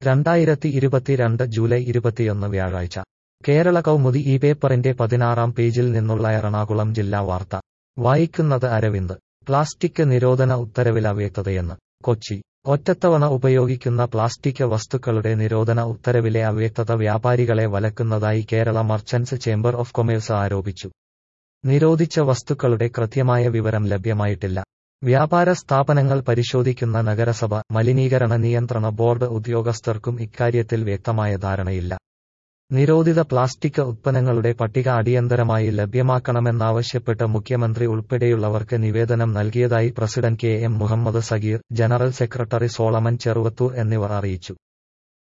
രണ്ടായിരത്തി ഇരുപത്തിരണ്ട് ജൂലൈ ഇരുപത്തിയൊന്ന് വ്യാഴാഴ്ച കേരള കൗമുദി ഈ പേപ്പറിന്റെ പതിനാറാം പേജിൽ നിന്നുള്ള എറണാകുളം ജില്ലാ വാർത്ത വായിക്കുന്നത് അരവിന്ദ് പ്ലാസ്റ്റിക് നിരോധന ഉത്തരവിൽ അവ്യക്തതയെന്ന് കൊച്ചി ഒറ്റത്തവണ ഉപയോഗിക്കുന്ന പ്ലാസ്റ്റിക് വസ്തുക്കളുടെ നിരോധന ഉത്തരവിലെ അവ്യക്തത വ്യാപാരികളെ വലക്കുന്നതായി Kerala merchants chamber of commerce ആരോപിച്ചു നിരോധിച്ച വസ്തുക്കളുടെ കൃത്യമായ വിവരം ലഭ്യമായിട്ടില്ല വ്യാപാര സ്ഥാപനങ്ങൾ പരിശോധിക്കുന്ന നഗരസഭ മലിനീകരണ നിയന്ത്രണ ബോർഡ് ഉദ്യോഗസ്ഥർക്കും ഇക്കാര്യത്തിൽ വ്യക്തമായ ധാരണയില്ല നിരോധിത പ്ലാസ്റ്റിക് ഉത്പന്നങ്ങളുടെ പട്ടിക അടിയന്തരമായി ലഭ്യമാക്കണമെന്നാവശ്യപ്പെട്ട് മുഖ്യമന്ത്രി ഉൾപ്പെടെയുള്ളവർക്ക് നിവേദനം നൽകിയതായി president K M Muhammad Sageer general secretary Solomon Cheruvathur എന്നിവർ അറിയിച്ചു